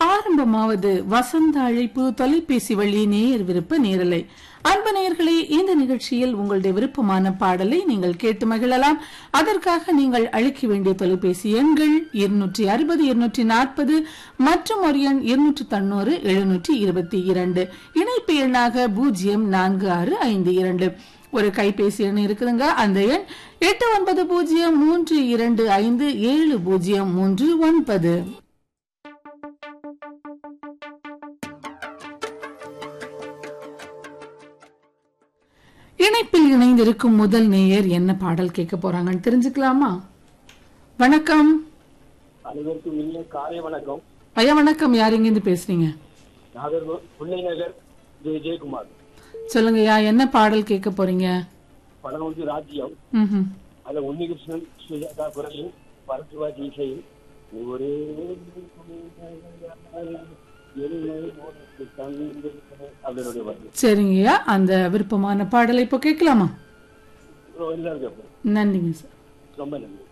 ஆரம்பமாவது வசந்த அழைப்பு தொலைபேசி வழி நேயர் விருப்ப நேரலை அன்பு நேயர்களே இந்த நிகழ்ச்சியில் உங்களுடைய விருப்பமான பாடலை நீங்கள் கேட்டு மகிழலாம் அதற்காக நீங்கள் அழைக்க வேண்டிய தொலைபேசி எண்கள் இருநூற்றி அறுபது இருநூற்றி நாற்பது மற்றும் ஒரு எண் இருநூற்றி தொண்ணூறு எழுநூற்றி இருபத்தி இரண்டு இணைப்பு எண்ணாக பூஜ்ஜியம் நான்கு ஆறு ஐந்து இரண்டு ஒரு கைபேசி எண் இருக்குதுங்க அந்த எண் எட்டு ஒன்பது பூஜ்ஜியம் மூன்று இரண்டு ஐந்து ஏழு பூஜ்ஜியம் மூன்று ஒன்பது இணைப்பில் இணைந்திருக்கும் முதல் நேயர் என்ன பாடல் கேட்க போறாங்கன்னு தெரிஞ்சுக்கலாமா வணக்கம் அனைவருக்கும் இனிய காலை வணக்கம் ஐயா வணக்கம் யார் இருந்து பேசுறீங்க நாகர் பிள்ளை நகர் ஜெய விஜயகுமார் சொல்லுங்க ஐயா என்ன பாடல் கேட்க போறீங்க படம் வந்து ராஜ்யம் ம்ஹும். அதுல உன்னிகிருஷ்ணன் சுஜாதா குரலில் பரத்துவாஜி இசையில் ஒரே அதனுடைய வருது சரிங்கய்யா அந்த விருப்பமான பாடலை இப்போ கேட்கலாமா ரொம்ப நல்லா இருக்கு நன்றிங்க சார் ரொம்ப நன்றி